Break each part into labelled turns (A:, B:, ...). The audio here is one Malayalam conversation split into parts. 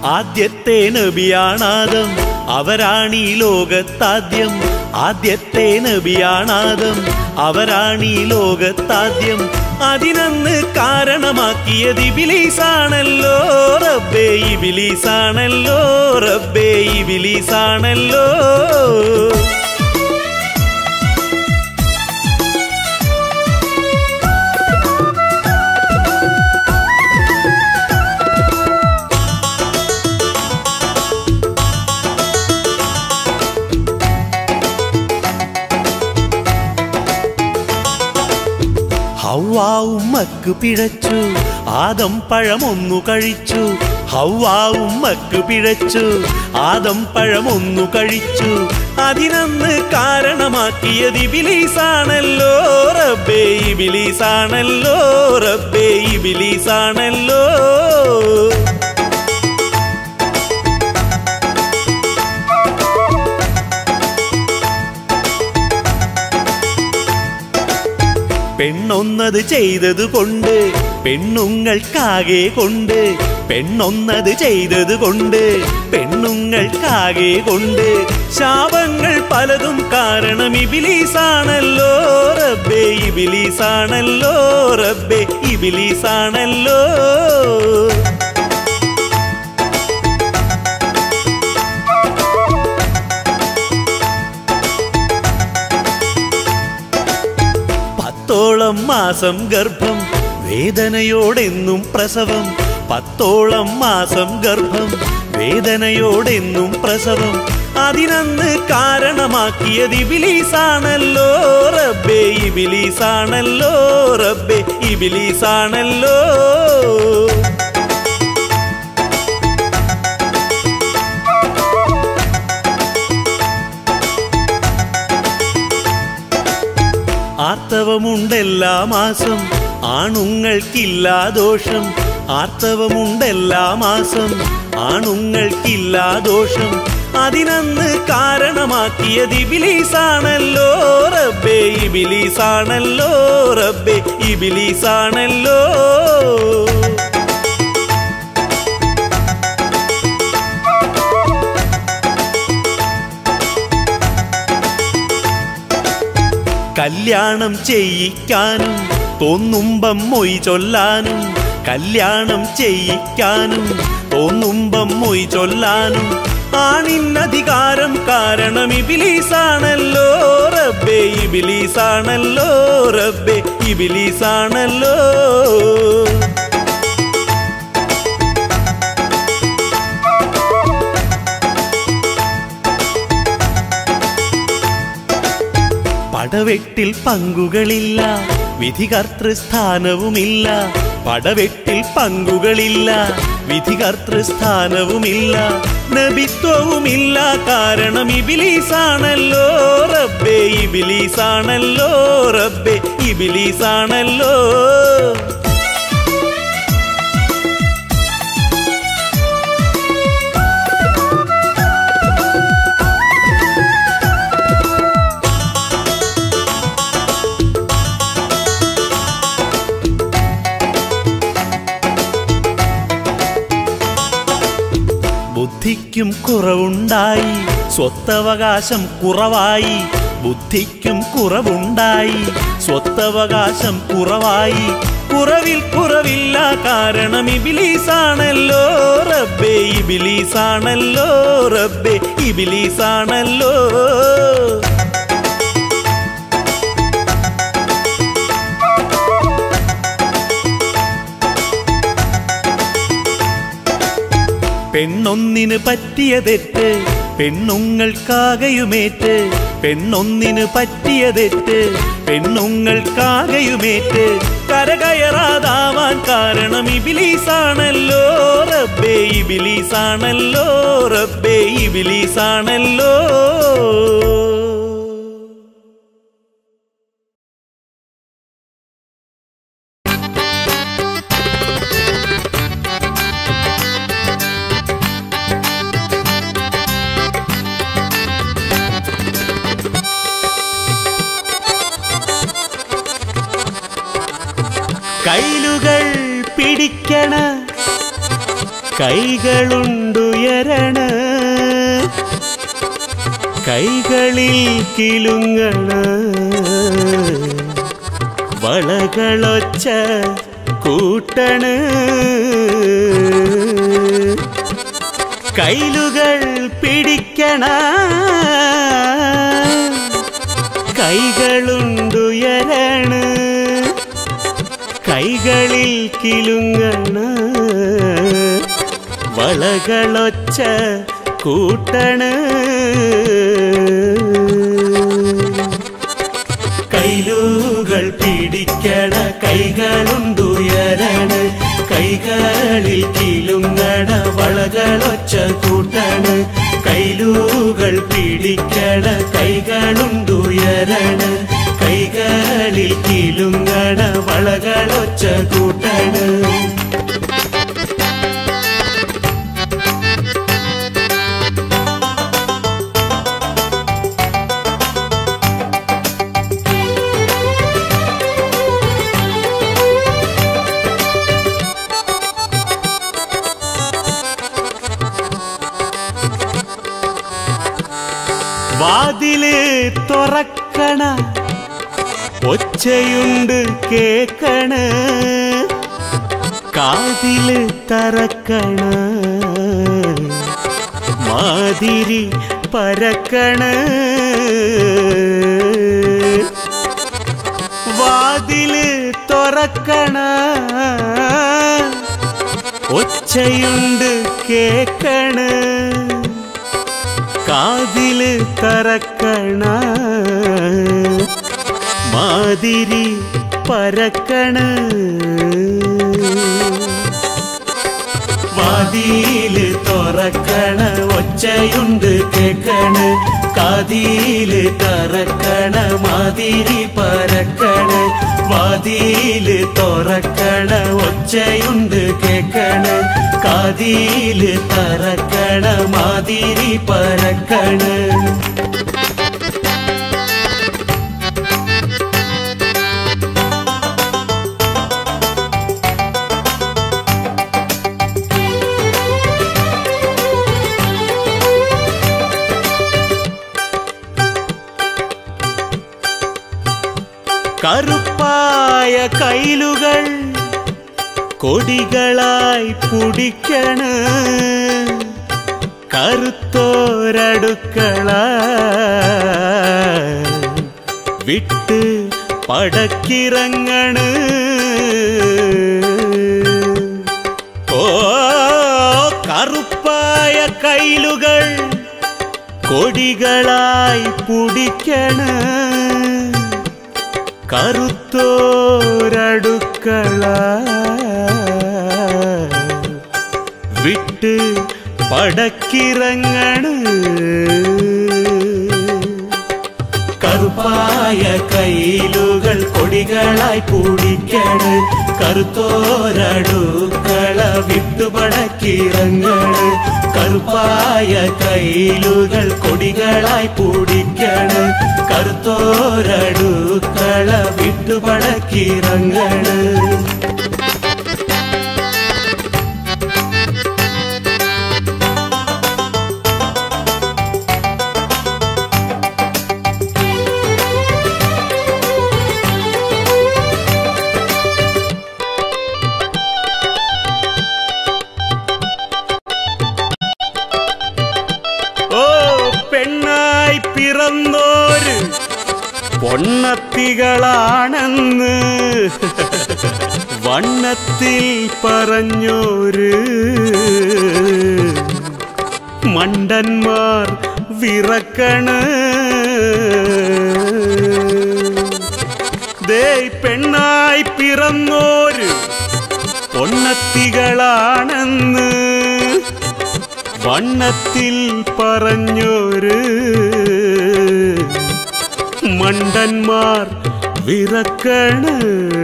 A: ആദ്യത്തെ നബിയാണാദം അവരാണീ ലോകത്താദ്യം ആദ്യത്തെ നബിയാണാദം അവരാണീ ലോകത്താദ്യം അതിനന്ന് കാരണമാക്കിയത് ഇബിലീസാണല്ലോ റബ്ബേ ഇബിലീസാണല്ലോ റബ്ബേ ഇബിലീസാണല്ലോ ഹൗവാ ഉമ്മക്ക് പിഴച്ചു ആദം പഴമൊന്നു കഴിച്ചു ഹൗവാ ഉമ്മക്ക് പിഴച്ചു ആദം പഴമൊന്നു കഴിച്ചു അതിനന്ന് കാരണമാക്കിയത് ഇബിലീസാണല്ലോ റബ്ബേ ഇബിലീസാണല്ലോ റബ്ബേ ഇബിലീസാണല്ലോ പെണ്ണൊന്നത് ചെയ്തത് കൊണ്ട് പെണ്ണുങ്ങൾക്കാകെ കൊണ്ട് പെണ്ണൊന്നത് ചെയ്തത് കൊണ്ട് പെണ്ണുങ്ങൾക്കാകെ കൊണ്ട് ശാപങ്ങൾ പലതും കാരണം ഇബിലീസാണല്ലോ റബ്ബേ ഇബിലീസാണല്ലോ റബ്ബേ ഇബിലീസാണല്ലോ പത്തോളം മാസം ഗർഭം വേദനയോടെന്നും പ്രസവം പത്തോളം മാസം ഗർഭം വേദനയോടെന്നും പ്രസവം അതിനന്ന് കാരണമാക്കിയത് ഇബിലീസാണല്ലോ റബ്ബേ ഇബിലീസാണല്ലോ റബ്ബേ ഇബിലീസാണല്ലോ ആർത്തവമുണ്ടെല്ലാ മാസം ആണുങ്ങൾക്കില്ലാ ദോഷം ആർത്തവമുണ്ടെല്ലാ മാസം ആണുങ്ങൾക്കില്ലാ ദോഷം അതിനന്ന് കാരണമാക്കിയത് ഇബിലീസാണല്ലോ റബ്ബേ ഇബിലീസാണല്ലോ റബ്ബേ ഇബിലീസാണല്ലോ കല്യാണം ചെയ്യിക്കാനും തോന്നുമ്പം മൊയ് ചൊല്ലാനും കല്യാണം ചെയ്യിക്കാനും തോന്നുമ്പം മൊയ് ചൊല്ലാനും ആണിന്നധികാരം കാരണം ഇബിലീസാണല്ലോ റബ്ബേ ഇബിലീസാണല്ലോ റബ്ബേ ഇബിലീസാണല്ലോ പടവെട്ടിൽ പങ്കുകളില്ല വിധികർത്തൃസ്ഥാനവുമില്ല പടവെട്ടിൽ പങ്കുകളില്ല വിധികർത്തൃസ്ഥാനവുമില്ല നബിത്വവുമില്ല കാരണം ഇബിലീസാണല്ലോ റബ്ബേ ഇബിലീസാണല്ലോ റബ്ബേ ഇബിലീസാണല്ലോ ബുദ്ധിക്കും കുറവുണ്ടായി സ്വത്തവകാശം കുറവായി ബുദ്ധിക്കും കുറവുണ്ടായി സ്വത്തവകാശം കുറവായി കുറവിൽ കുറവില്ല കാരണം ഇബിലീസാണല്ലോ റബ്ബേ ഇബിലീസാണല്ലോ റബ്ബേ ഇബിലീസാണല്ലോ പെണ്ണൊന്നിന് പറ്റിയ തെറ്റ് പെണ്ണുങ്ങൾക്കാകയുമേറ്റ് പെണ്ണൊന്നിന് പറ്റിയ തെറ്റ് പെണ്ണുങ്ങൾക്കാകയുമേറ്റ് കരകയറാതാവാൻ കാരണം ഇബിലീസാണല്ലോ റബ്ബേ ഇബിലീസാണല്ലോ റബ്ബേ ഇബിലീസാണല്ലോ കൈലുകൾ പിടിക്കണ കൈകളുണ്ടുയരണ കൈകളിൽ കിലുങ്ങണ വളകളൊച്ച കൂട്ടണ് കൈലുകൾ പിടിക്കണ കൈകളുണ്ടുയരണ കൈകളിൽ കിലുങ്ങണ വളകളൊച്ച കൂട്ടണ് കൈലൂകൾ പിടിക്കണ കൈകളുണ്ടുയരണ കൈകളിൽ കിലുങ്ങണ വളകളൊച്ച കൂട്ടണ് കൈലൂകൾ പിടിക്കണ കൈകളുണ്ടുയരണ കൈകളിൽ കിലുങ്ങണ വളകളൊച്ച കൂട്ടണ് വാതില് തുറക്കണ ഒച്ചയുണ്ട് കേക്കണ കാതില് തറക്കണ മാതിരി പരക്കണ വാതില് തുറക്കണ ഒച്ചയുണ്ട് കേക്കണ കാതില് തറക്കണ മാതിരി പരക്കണ വാതിയില് തുറക്കണ ഒച്ചയുണ്ട് കേക്കണ കാതിയില് തറക്കണ മാതിരി പരക്കണ വാതിയില് തുറക്കണ ഒച്ചയുണ്ട് കേക്കണ കാതിയില് തറക്കണ മാതിരി പരക്കണ കറുപ്പായ കൈലുകൾ കൊടികളായി പുടിക്കണ കറുത്തോരടുക്കള വിട്ട് പടക്കിറങ്ങണ് ഓ കറുപ്പായ കൈലുകൾ കൊടികളായി പുടിക്കണ കറുത്തോരടുക്കള വിട്ട് പടക്കിറങ്ങണ് കറുപ്പായ കയ്യിലുകൾ കൊടികളായി പൂടിക്കണ് കറുത്തോരടുക്കള വിട്ടുപടക്കിറങ്ങണ് കറുപ്പായ കയ്യിലുകൾ കൊടികളായി പൂടിക്കണ് കറുത്തോരടുക്കള വിട്ടുപടക്കിറങ്ങണ് ഓ പെണ്ണായി പിറന്നോര് പൊണ്ണത്തികളാണെന്ന് വണ്ണത്തിൽ പറഞ്ഞോര് മണ്ടന്മാർ വിറക്കണ് ദേ പെണ്ണായി പിറന്നോര് പൊണ്ണത്തികളാണെന്ന് വണ്ണത്തിൽ പറഞ്ഞോര് മണ്ടന്മാർ വിറക്കണ്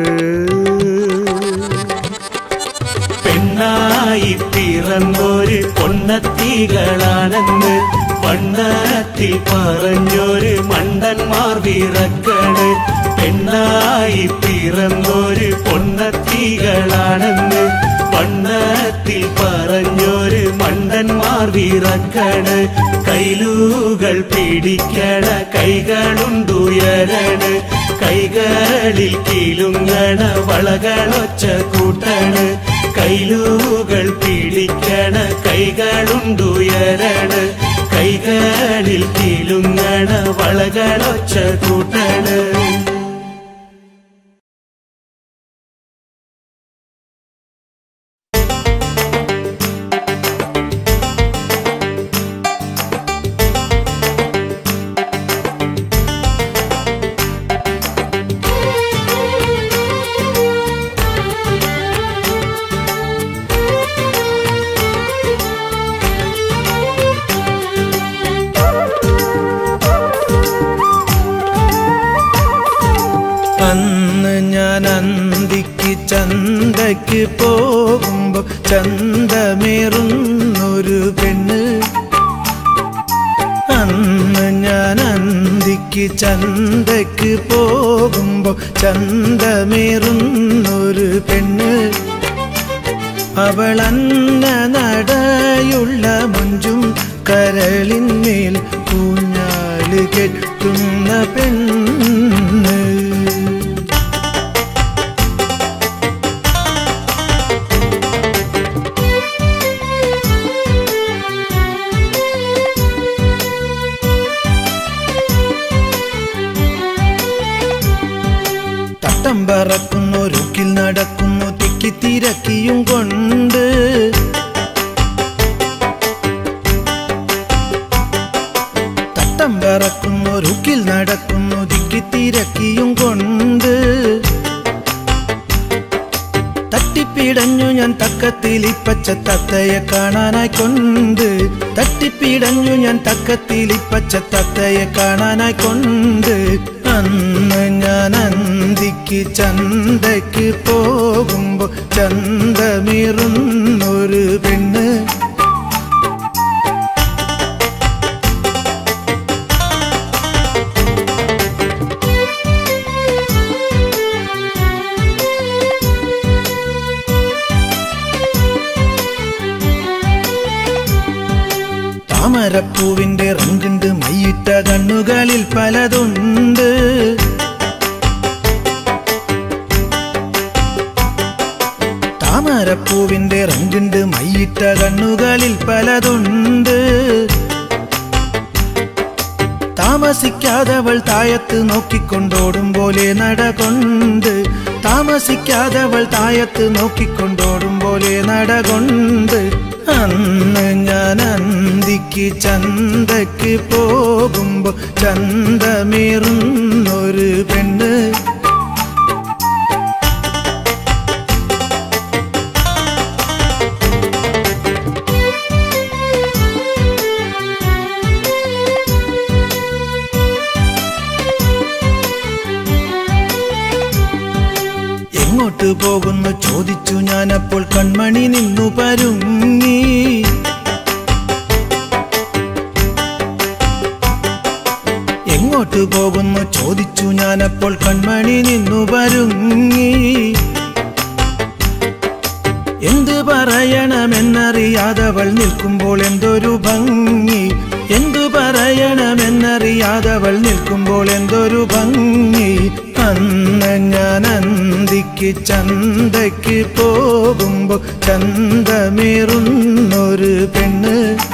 A: പെണ്ണായി പിറന്നോര് പൊണ്ണത്തികളാണെന്ന് വണ്ണത്തിൽ പറഞ്ഞോര് മണ്ടന്മാർ വിറക്കണ് പെണ്ണായി പിറന്നോര് പൊണ്ണത്തികളാണെന്ന് വണ്ണത്തിൽ പറഞ്ഞോ മണ്ടന്മാർ വിറക്കണ് കൈലൂകൾ പിടിക്കണ കൈകളുണ്ടുയരണ കൈകളിൽ കിലുങ്ങണ വളകളൊച്ച കൂട്ടണ് കൈലൂകൾ പിടിക്കണ കൈകളുണ്ടുയരണ കൈകളിൽ കിലുങ്ങണ വളകളൊച്ച കൂട്ടണ്
B: അന്ന് ഞാൻ അന്തിക്ക് ചന്തയ്ക്ക് പോകുമ്പോ ചന്തമേറുന്നൊരു പെണ്ണ് അന്ന് ഞാൻ അന്തിക്ക് ചന്തയ്ക്ക് പോകുമ്പോ ചന്തമേറുന്നൊരു പെണ്ണ് അവൾ അന്ന നടയുള്ള മുഞ്ചും കരളിന്മേൽ കൂഞ്ഞാല് കെട്ടുന്ന പെണ്ണ് തട്ടം പറക്കുന്നു രുക്കിൽ നടക്കുന്നു തിക്കി തിരക്കിയും കൊണ്ട് തട്ടം പറക്കുന്നു രുക്കിൽ നടക്കുന്നു തിക്കി തിരക്കിയും കൊണ്ട് തട്ടിപ്പിടഞ്ഞു ഞാൻ തക്കത്തിൽ ഈ പച്ച തത്തയെ കാണാനായി കൊണ്ട് തട്ടിപ്പിടഞ്ഞു ഞാൻ തക്കത്തിൽ ഈ പച്ച തത്തയെ കാണാനായി കൊണ്ട് അന്ന് ഞാൻ അന്തിക്ക് ചന്തയ്ക്ക് പോകുമ്പോ ചന്തമീറുന്നൊരു പെണ്ണ് താമരപ്പൂവിന്റെ റങ്കുണ്ട് മൈയിട്ട കണ്ണുകളിൽ പലതുണ്ട് താമരപ്പൂവിന്റെ റങ്കുണ്ട് മൈയിട്ട കണ്ണുകളിൽ പലതുണ്ട് താമസിക്കാതവൾ തായത്ത് നോക്കിക്കൊണ്ടോടും പോലെ നടകൊണ്ട് താമസിക്കാതവൾ തായത്ത് നോക്കിക്കൊണ്ടോടും പോലെ നടകൊണ്ട് അന്ന് ഞാൻ അന്തിക്ക് ചന്തയ്ക്ക് പോകുമ്പോ ചന്തമേറുന്നൊരു പെണ്ണ് എങ്ങോട്ട് പോകുന്നു ചോദിച്ചു ഞാനപ്പോൾ കൺമണി നിന്നു പരുങ്ങി എങ്ങോട്ട് പോകുന്നു ചോദിച്ചു ഞാനപ്പോൾ കൺമണി നിന്നു പരുങ്ങി എന്ത് പറയണമെന്നറിയാതവൾ നിൽക്കുമ്പോൾ എന്തൊരു ഭംഗി എന്തു പറയണമെന്നറിയാതവൾ നിൽക്കുമ്പോൾ എന്തൊരു ഭംഗി അന്ന് ഞാൻ അന്തിക്ക് ചന്തയ്ക്ക് പോകുമ്പോ ചന്തമേറുന്നൊരു പെണ്ണ്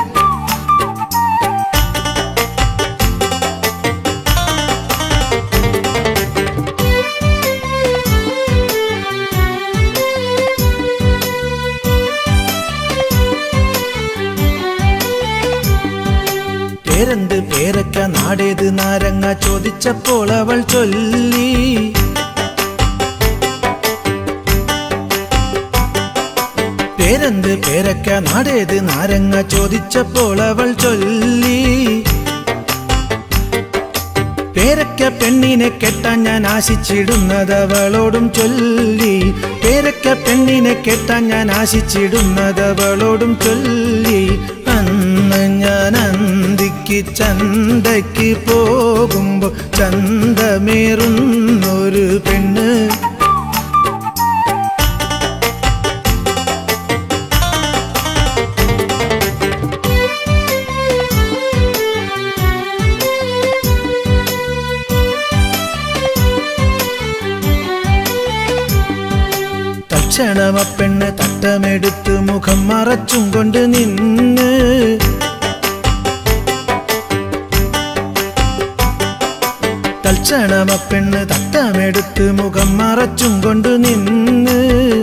B: പേരെന്ത് പേരക്ക നാടേത് നാരങ്ങ ചോദിച്ചപ്പോൾ അവൾ ചൊല്ലി പേരെന്ത് പേരക്ക നാടേത് നാരങ്ങ ചോദിച്ചപ്പോൾ അവൾ ചൊല്ലി പേരക്ക പെണ്ണിനെ കെട്ടാൻ ഞാൻ ആശിച്ചിടുന്നത് അവളോടും ചൊല്ലി പേരക്ക പെണ്ണിനെ കെട്ടാൻ ഞാൻ ആശിച്ചിടുന്നത് അവളോടും ചൊല്ലി അന്ന് ഞാൻ അന്തിക്ക് ചന്തയ്ക്ക് പോകുമ്പോ ചന്തമേറുന്നൊരു പെണ്ണ് മറച്ചും കൊണ്ട് നിന്ന് തൽക്ഷണമ പെണ്ണ് തട്ടമെടുത്ത് മുഖം മറച്ചും കൊണ്ട് നിന്ന്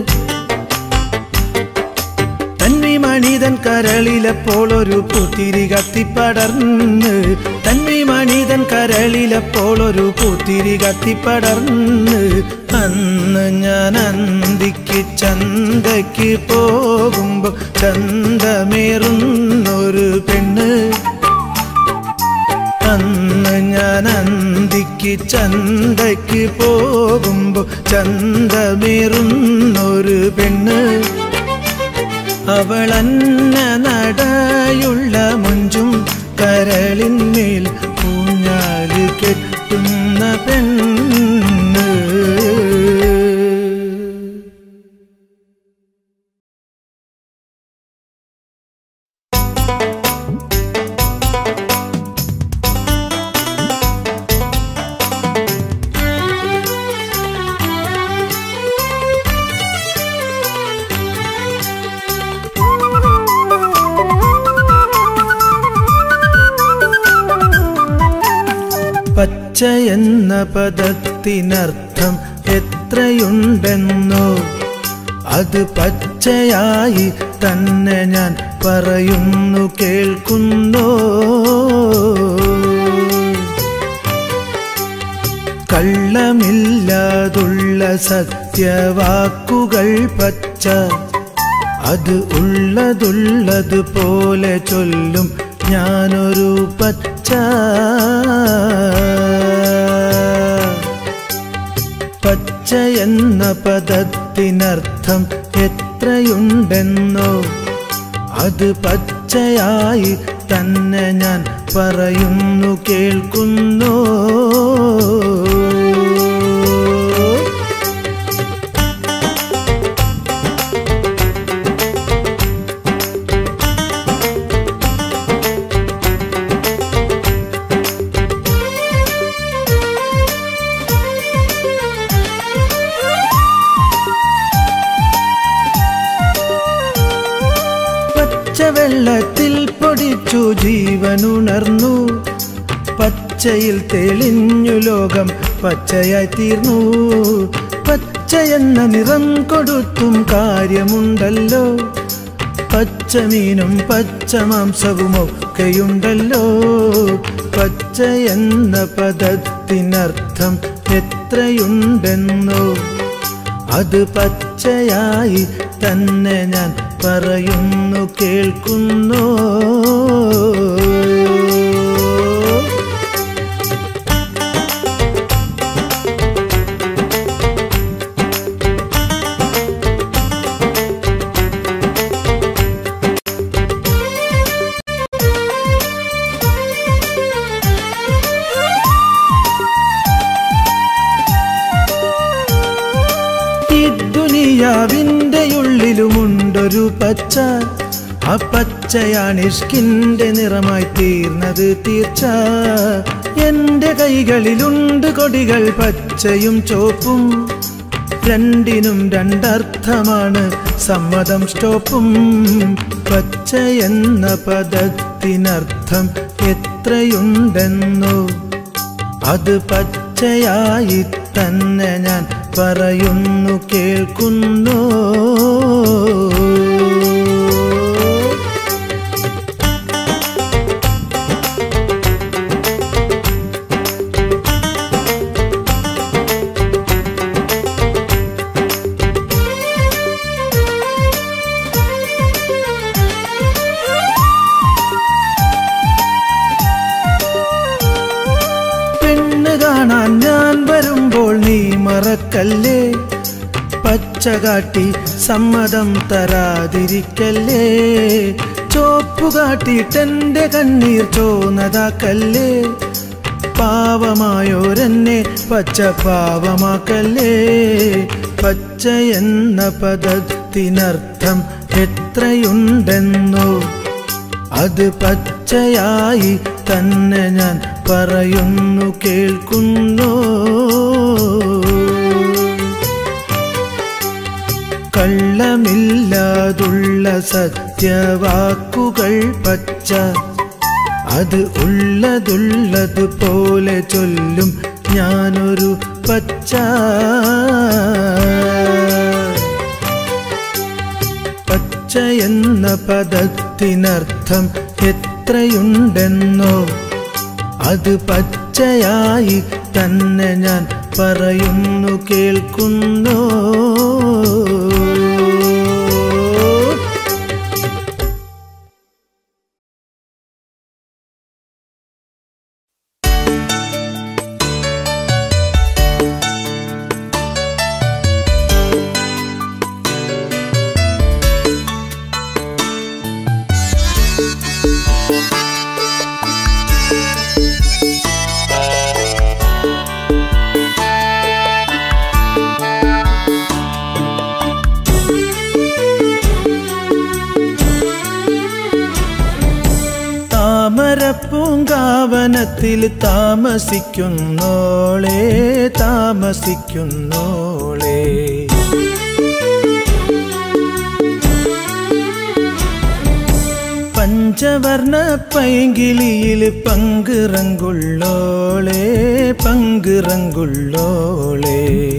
B: തന്മി മണിതൻ കരളിലപ്പോൾ ഒരു പൂത്തിരി കത്തിപ്പടർന്ന് തന്മി മണിതൻ കരളിലപ്പോൾ ഒരു പൂത്തിരി കത്തിപ്പടർന്ന് അന്ന് ഞാൻ അന്തിക്ക് ചന്തയ്ക്ക് പോകുമ്പോ ചന്തമേറുന്നൊരു പെണ്ണ് അന്ന് ഞാൻ അന്തിക്ക് ചന്തയ്ക്ക് പോകുമ്പോ ചന്തമേറുന്നൊരു പെണ്ണ് അവളന്ന നടയുള്ള മുഞ്ചും കരളിന്മേൽ ഊഞ്ഞാല് കെട്ടുന്ന പെണ്ണ് പച്ച എന്ന പദത്തിനർത്ഥം എത്രയുണ്ടെന്നോ അത് പച്ചയായി തന്നെ ഞാൻ പറയുന്നു കേൾക്കുന്നോ കള്ളമില്ലാതുള്ള സത്യവാക്കുകൾ പച്ച അത് ഉള്ളതുള്ളതുപോലെ ചൊല്ലും ഞാനൊരു പച്ച പച്ച എന്ന പദത്തിനർത്ഥം എത്രയുണ്ടെന്നോ അത് പച്ചയായി തന്നെ ഞാൻ പറയുന്നു കേൾക്കുന്നോ പച്ചവെള്ളത്തിൽ പൊടിച്ചു ജീവനുണർന്നു പച്ചയിൽ തെളിഞ്ഞു ലോകം പച്ചയായി തീർന്നു പച്ചയെന്ന നിറം കൊടുത്തും കാര്യമുണ്ടല്ലോ പച്ചമീനും പച്ചമാംസവും ഒക്കെയുണ്ടല്ലോ പച്ച എന്ന പദത്തിനർത്ഥം എത്രയുണ്ടെന്നോ അത് പച്ചയായി തന്നെ ഞാൻ പറയുന്നു കേൾക്കുന്നോ ഈ ദുനിയാവിൻ്റെ ഉള്ളിലുമുണ്ടൊരു പച്ച ആ പച്ചയാണ് ഇഷ്കിന്റെ നിറമായി തീർന്നത് തീർച്ച എന്റെ കൈകളിലുണ്ട് കൊടികൾ പച്ചയും ചോപ്പും രണ്ടിനും രണ്ടർത്ഥമാണ് സമ്മതം സ്റ്റോപ്പും പച്ച എന്ന പദത്തിനർത്ഥം എത്രയുണ്ടെന്നോ അത് പച്ചയായി തന്നെ ഞാൻ പറയുന്നു കേൾക്കുന്നോ പെണ്ണ് കാണാൻ ഞാൻ വരുമ്പോൾ നീ മറക്കല്ലേ പച്ച കാട്ടി സമ്മതം തരാതിരിക്കല്ലേ ചോപ്പു കാട്ടിട്ടെന്റെ കണ്ണീർ ചോന്നതാക്കല്ലേ പാവമായോരെന്നെ പച്ച പാവമാക്കല്ലേ പച്ച എന്ന പദത്തിനർത്ഥം എത്രയുണ്ടെന്നോ അത് പച്ചയായി തന്നെ ഞാൻ പറയുന്നു കേൾക്കുന്നോ കള്ളമില്ലാതുള്ള സത്യ സത്യവാക്കുകൾ പച്ച അത് ഉള്ളതുള്ളതുപോലെ ചൊല്ലും ഞാനൊരു പച്ച പച്ച എന്ന പദത്തിനർത്ഥം എത്രയുണ്ടെന്നോ അത് പച്ചയായി തന്നെ ഞാൻ പറയുന്നു കേൾക്കുന്നോ താമരപ്പൂങ്കാവനത്തിൽ താമസിക്കുന്നോളെ താമസിക്കുന്നോളെ പഞ്ചവർണ പൈങ്കിളിയിൽ പങ്കിറങ്കുള്ളോളെ പങ്കിറങ്കുള്ളോളെ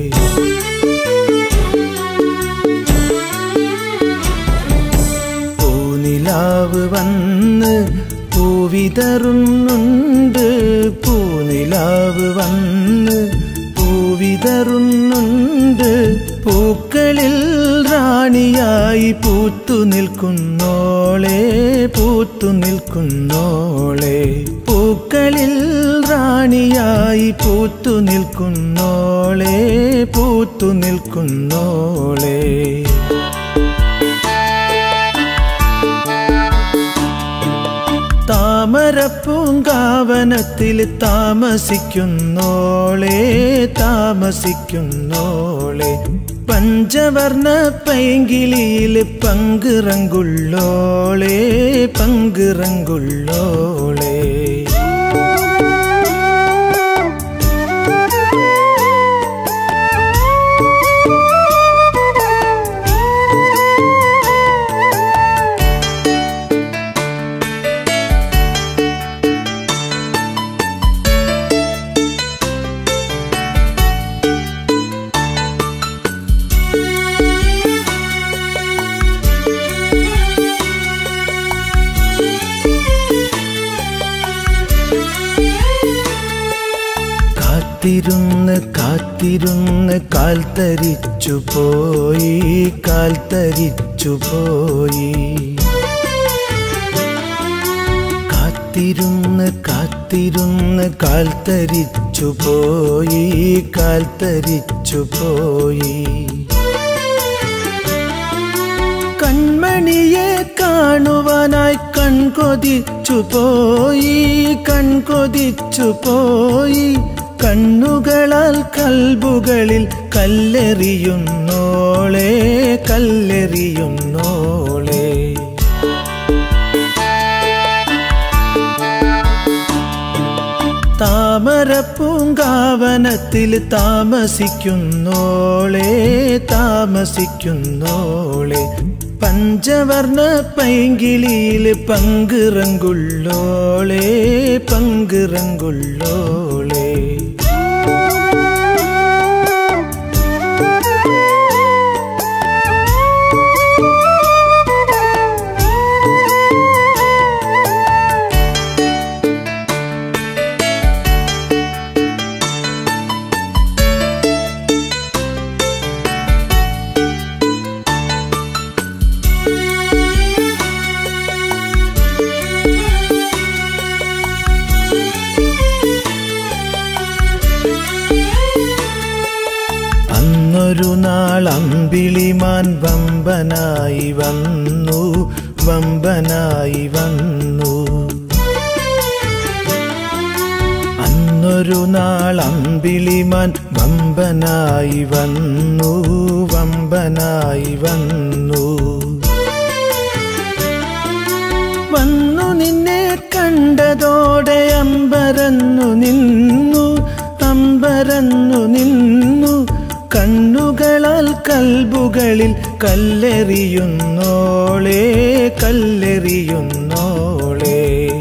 B: പൂനിലാവ് വന്ന് പൂവിതറുന്നുണ്ട് പൂനിലാവ് വന്ന് പൂവിതറുന്നുണ്ട് പൂക്കളിൽ റാണിയായി പൂത്തു നിൽക്കുന്നോളെ പൂത്തു നിൽക്കുന്നോളെ പൂക്കളിൽ റാണിയായി പൂത്തു നിൽക്കുന്നോളെ പൂത്തു നിൽക്കുന്നോളെ താമരപ്പൂങ്കാവനത്തിൽ താമസിക്കുന്നോളെ താമസിക്കുന്നോളെ പഞ്ചവർണ പൈങ്കിളിയിൽ പങ്കിറങ്കുള്ളോളെ പങ്കിറങ്കുള്ളോളെ കാത്തിരുന്ന് കാത്തിരുന്ന് കാൽ തരിച്ചു പോയി കാൽ തരിച്ചു പോയി കാത്തിരുന്ന് കാത്തിരുന്ന് കാൽ തരിച്ചു പോയി കാൽ തരിച്ചു പോയി കൺമണിയെ കാണുവാനായി കൺകൊതിച്ചു പോയി കൺകൊതിച്ചു പോയി കണ്ണുകളാൽ കൽബുകളിൽ കല്ലെറിയുന്നോളെ കല്ലെറിയുന്നോളെ താമരപ്പൂങ്കാവനത്തിൽ താമസിക്കുന്നോളെ താമസിക്കുന്നോളെ പഞ്ചവർണ പൈങ്കിളിയിൽ പങ്കിറങ്കുള്ളോളെ പങ്കിറങ്കുള്ളോളെ അന്നൊരു നാൾ അമ്പിളിമാൻ വമ്പനായി വന്നു വമ്പനായി വന്നു അന്നൊരു നാൾ അമ്പിളിമാൻ വമ്പനായി വന്നു വമ്പനായി വന്നു വന്നു നിന്നെ കണ്ടതോടെ അമ്പരന്നു നിന്നു അമ്പരന്നു നിന്നു കണ്ണുകളാൽ കൽബുകളിൽ കല്ലെറിയുന്നോളേ കല്ലെറിയുന്നോളേ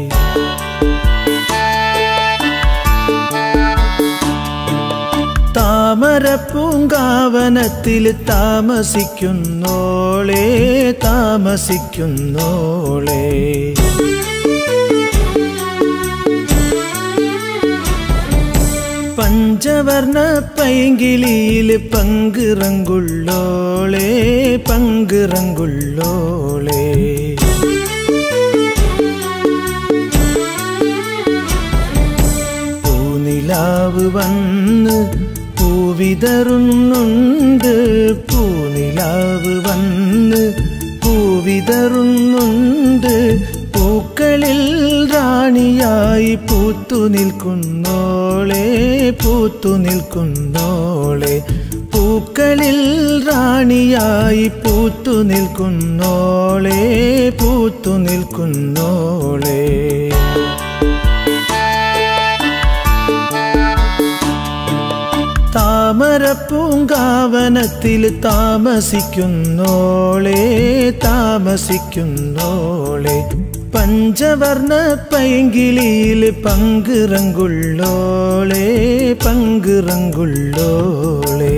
B: താമര പൂങ്കാവനത്തിൽ താമസിക്കുന്നോളേ താമസിക്കുന്നോളേ പഞ്ചവർണ പൈങ്കിളിയിൽ പങ്കിറങ്കുള്ളോളേ പങ്കിറങ്കുള്ളോളേ പൂനിലാവ് വന്ന് പൂവിതറുന്നുണ്ട് പൂനിലാവ് വന്ന് പൂവിതറുന്നുണ്ട് പൂക്കളിൽ റാണിയായി പൂത്തു നിൽക്കുന്നോളെ പൂത്തു നിൽക്കുന്നോളെ പൂക്കളിൽ റാണിയായി പൂത്തു നിൽക്കുന്നോളെ പൂത്തു നിൽക്കുന്നോളെ താമര പൂങ്കാവനത്തിൽ താമസിക്കുന്നോളെ താമസിക്കുന്നോളെ പഞ്ചവർണ പൈങ്കിളിയിൽ പങ്കിറങ്കുള്ളോളെ പങ്കിറങ്കുള്ളോളെ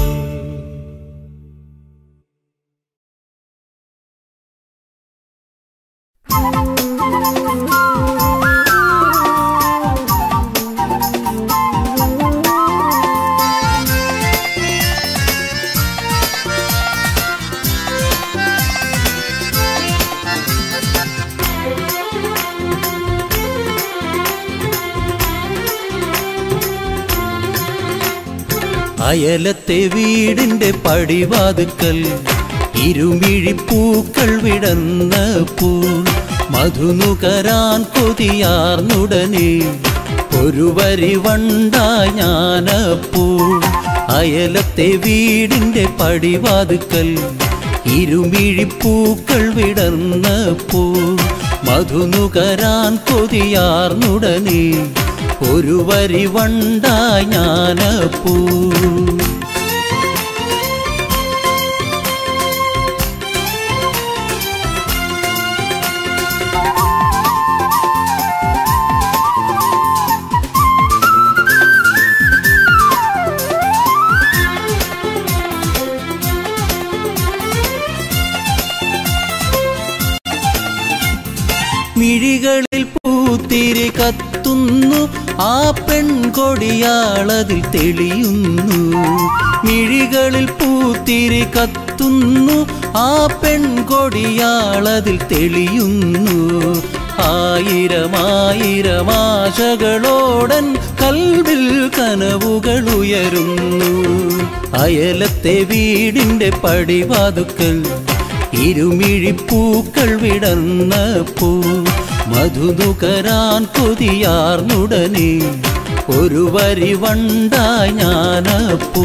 A: അയലത്തെ വീടിന്റെ പടിവാതുക്കൽ ഇരുമിഴിപ്പൂക്കൾ വിടന്ന പൂ മധുനുകരാൻ കൊതിയാർന്നുടനെ ഒരു വരി വണ്ടായി ഞാനപ്പോൾ അയലത്തെ വീടിന്റെ പടിവാതുക്കൽ ഇരുമിഴിപ്പൂക്കൾ വിടർന്ന പൂ മധുനുകരാൻ കൊതിയാർന്നുടനെ ഒരു വരി വണ്ടായി ഞാനപ്പൂ മിഴികളിൽ പൂത്തിരി കത്തുന്നു ആ പെൺകൊടിയാളതിൽ തെളിയുന്നു മിഴികളിൽ പൂത്തിരി കത്തുന്നു ആ പെൺകൊടിയാളതിൽ തെളിയുന്നു ആയിരം ആയിരം ആശകളോടൻ കൽവിൽ കനവുകൾ ഉയരുന്നു അയലത്തെ വീടിന്റെ പടിവാതുക്കൽ ഇരുമിഴിപ്പൂക്കൾ വിടർന്ന പൂ മധുനുകരാൻ കൊതിയാർന്നുടനെ ഒരു വരി വണ്ടായി ഞാനപ്പൂ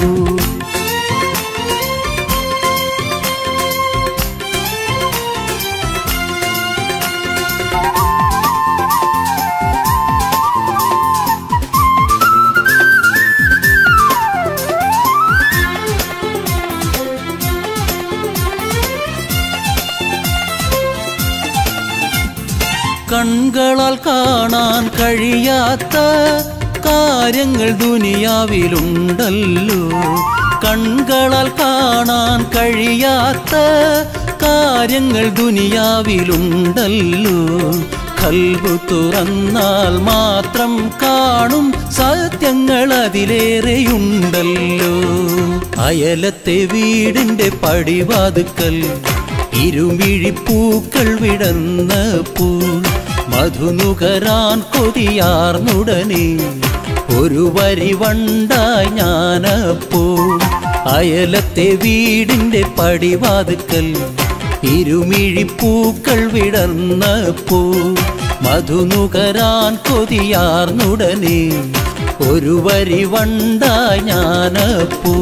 A: കൺകളാൽ കാണാൻ കഴിയാത്ത കാര്യങ്ങൾ ദുനിയാവിലുണ്ടല്ലോ കൺകളാൽ കാണാൻ കഴിയാത്ത കാര്യങ്ങൾ ദുനിയാവിലുണ്ടല്ലോ കൽബു തുറന്നാൽ മാത്രം കാണും സത്യങ്ങൾ അതിലേറെയുണ്ടല്ലോ അയലത്തെ വീടിന്റെ പടിവാതുക്കൽ ഇരുമിഴിപ്പൂക്കൾ വിടന്ന പൂ മധുനുകരാൻ കൊതിയാർന്നുടനെ ഒരു വരി വണ്ടായി ഞാനപ്പോൾ അയലത്തെ വീടിന്റെ പടിവാതുക്കൽ ഇരുമിഴിപ്പൂക്കൾ വിടർന്ന പൂ മധുനുകരാൻ കൊതിയാർന്നുടനെ ഒരു വരി വണ്ടായി ഞാനപ്പൂ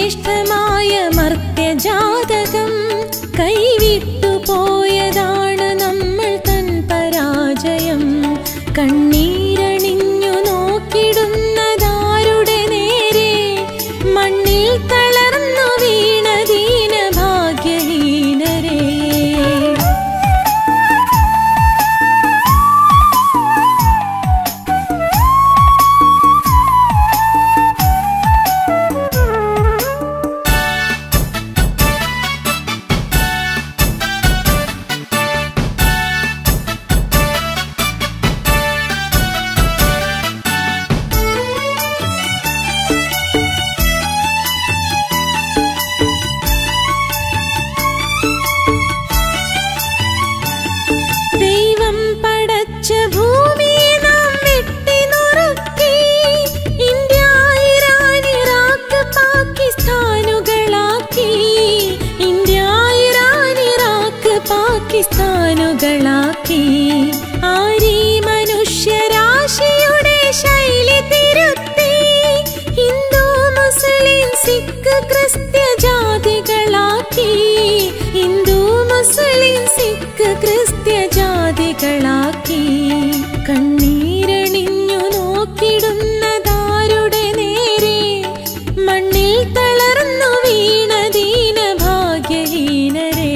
C: ശ്രേഷ്ഠമായ മർത്യജാതകം കൈവിട്ടു പോയതാണ് നമ്മൾ തൻ പരാജയം കണ്ണീരണിഞ്ഞു നോക്കിടുന്നതാരുടെ നേരെ മണ്ണിൽ തളർന്നു വീണ ദീനഭാഗ്യഹീനരേ ദൈവം പടച്ച ഭൂമിയെ നാം വെട്ടിനുറുക്കി ഇന്ത്യ ഇറാൻ ഇറാഖ് പാകിസ്ഥാനുകളാക്കി ഇന്ത്യ ഇറാൻ ഇറാഖ് പാകിസ്ഥാനുകളാക്കി ആരീ മനുഷ്യരാശിയുടെ ശൈലി തിരുത്തി ഹിന്ദു മുസ്ലിം സിഖ് ക്രിസ്ത്യ ജാതികളാക്കി ഹിന്ദു മുസ്ലിം സിഖ് ക്രിസ്ത്യ ജാതികളാക്കി കണ്ണീരണിഞ്ഞു നോക്കിടുന്നതാരുടെ നേരെ മണ്ണിൽ തളർന്നു വീണ ദീനഭാഗ്യഹീനരേ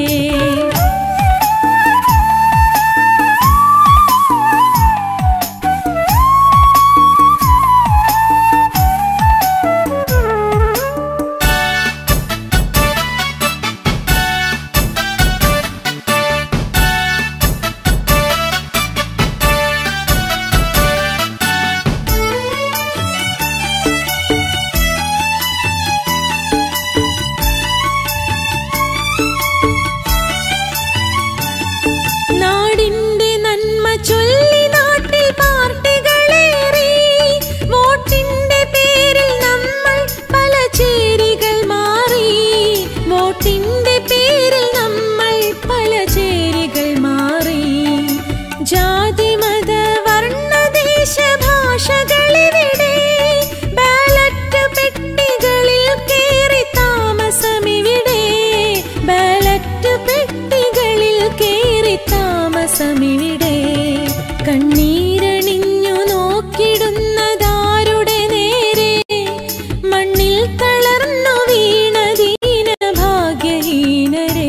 C: നാടിന്റെ നന്മ ചൊല്ലി നാട്ടിൽ പാർട്ടികളേറി വോട്ടിന്റെ പേരിൽ നമ്മൾ പല ചേരികൾ മാറി വോട്ടിന്റെ പേരിൽ നമ്മൾ പല ചേരികൾ മാറി ജാതി മത വർണ്ണ ദേശ ഭാഷകളിവിടെ ബാലറ്റ് പെട്ടികളിൽ കേറി താമസമിവിടെ ബാലറ്റ് പെട്ടികളിൽ കേറി താമസമിവിടെ കണ്ണീരണിഞ്ഞു നോക്കിടുന്നതാരുടെ നേരെ മണ്ണിൽ തളർന്നു വീണ ദീനഭാഗ്യഹീനരേ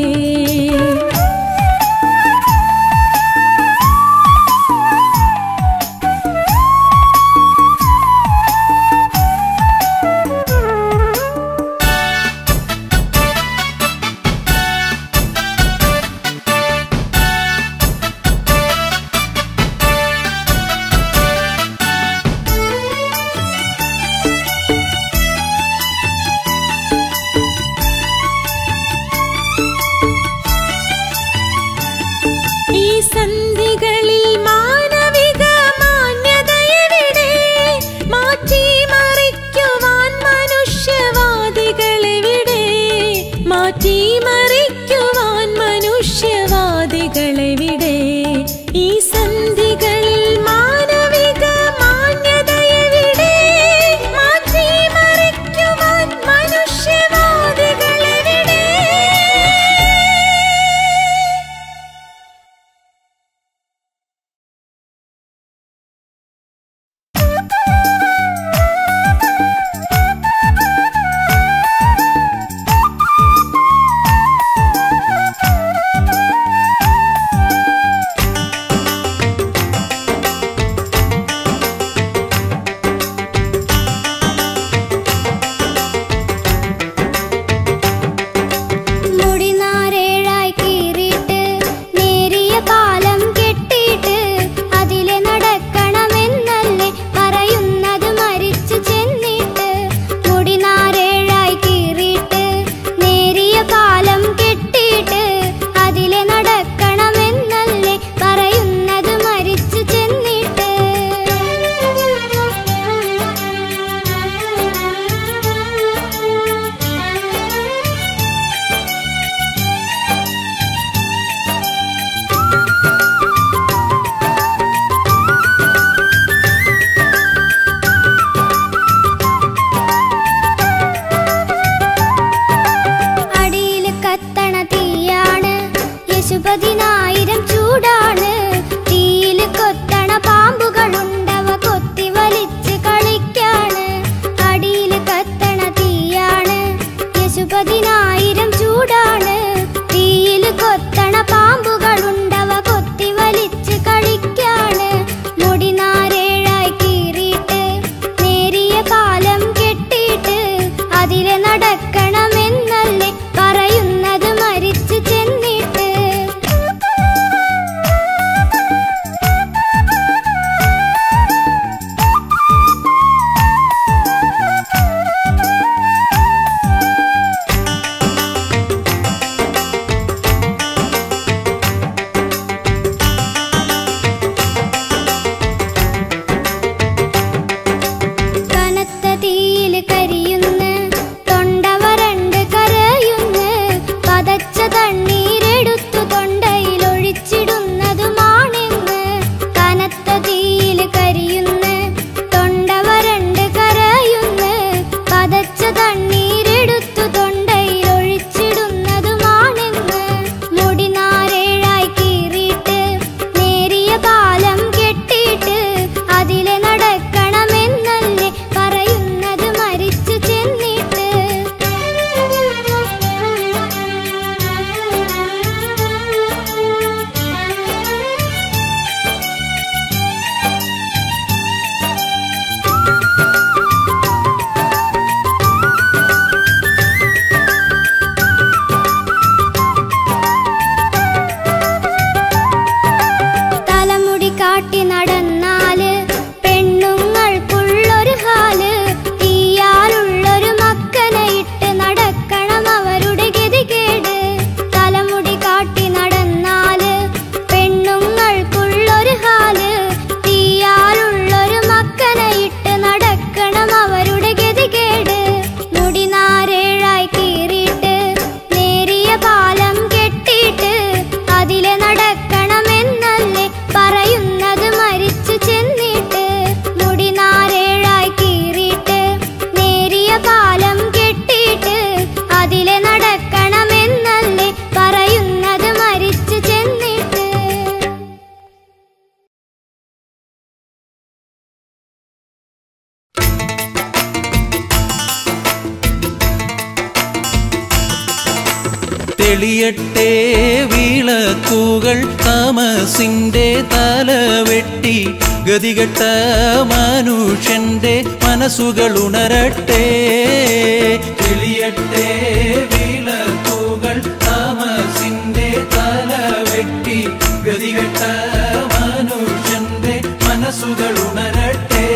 A: തെളിയട്ടെ വിളക്കുകൾ തമസിന്റെ തല വെട്ടി ഗതികെട്ട മനുഷ്യന്റെ മനസ്സുകൾ ഉണരട്ടെ തെളിയട്ടെ വിളക്കുകൾ തമസിന്റെ തല വെട്ടി ഗതികെട്ട മനുഷ്യന്റെ മനസ്സുകൾ ഉണരട്ടെ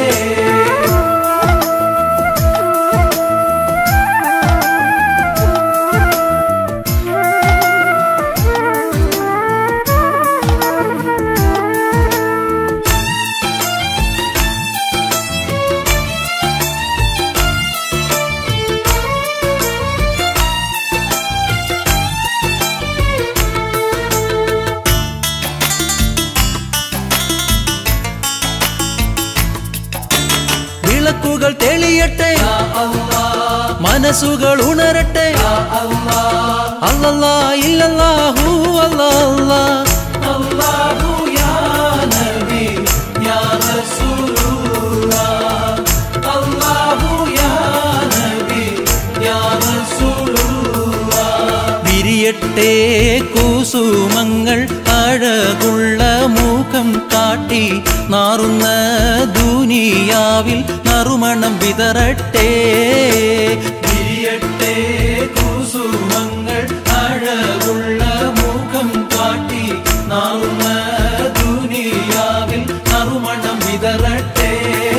A: വിളക്കുകൾ തെളിയട്ടെ മനസ്സുകൾ ഉണരട്ടെ അല്ലല്ലാ ഇല്ലല്ലാഹു അല്ലാ അല്ലാഹു യാ നബി യാ റസൂലുള്ളാഹ് അല്ലാഹു യാ നബി യാ റസൂലുള്ളാഹ് വിരിയട്ടെ കുസുമങ്ങൾ അഴകുള്ള മുഖം കാട്ടി നാറുന്ന ദുനിയാവിൽ നറുമണം വിതറട്ടെ വിരിയട്ടെ കുസുമങ്ങൾ അഴകുള്ള മുഖം കാട്ടി നാറുന്ന ദുനിയാവിൽ നറുമണം വിതറട്ടെ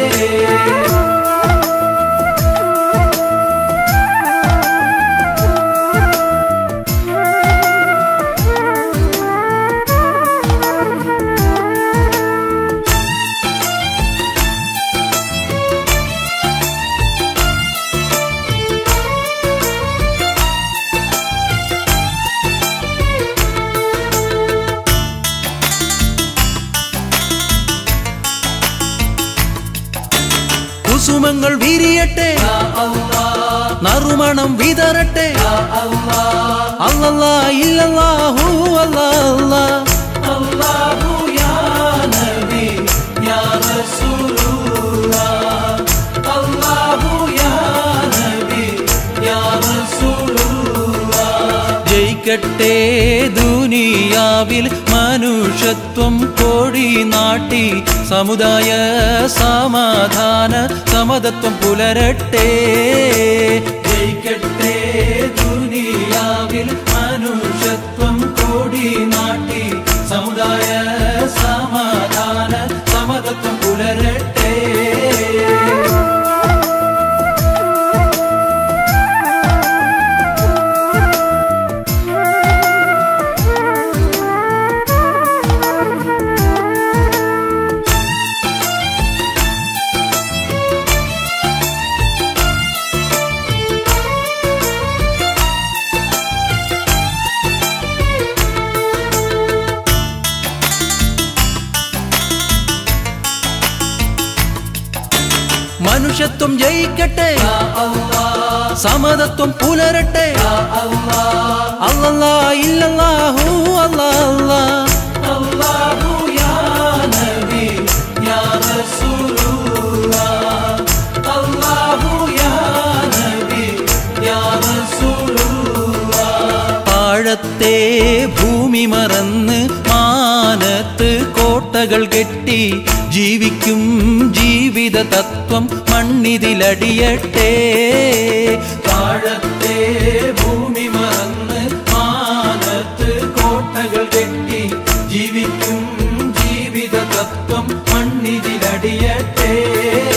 A: കുസുമങ്ങൾ വിരിയട്ടെ നറുമണം വിതറട്ടെ അല്ലല്ലാ ഇല്ലല്ലാഹു അല്ലാ അല്ലാഹു യാ നബി യാ റസൂലുള്ളാഹ് അല്ലാഹു യാ നബി യാ റസൂലുള്ളാഹ് ജയിക്കട്ടെ ദുനിയാവിൽ മനുഷ്യത്വം കോടി നാട്ടി സമുദായ സമാധാന സമതത്വം പുലരട്ടെ ജയിക്കട്ടെ ദുനിയാവിൽ മനുഷ്യത്വം കോടി നാട്ടി സമുദായ സമാധാന സമതത്വം പുലരട്ടെ മനുഷ്യത്വം ജയിക്കട്ടെ സമതത്വം പുലരട്ടെ അല്ലല്ലാ ഇല്ലല്ലാഹു അല്ലാ അല്ലാഹു യാ നബി യാ റസൂലുള്ളാഹ് അല്ലാഹു യാ നബി യാ റസൂലുള്ളാഹ് പാഴത്തെ ഭൂമി മറന്ന് മാനത്ത് കോട്ടകൾ കെട്ടി ജീവിക്കും ജീവിത തത്വം മണ്ണിതിലടിയട്ടെ താഴത്തെ ഭൂമി മറന്ന് മാനത്ത് കോട്ടകൾ കെട്ടി ജീവിക്കും ജീവിത തത്വം മണ്ണിതിലടിയട്ടെ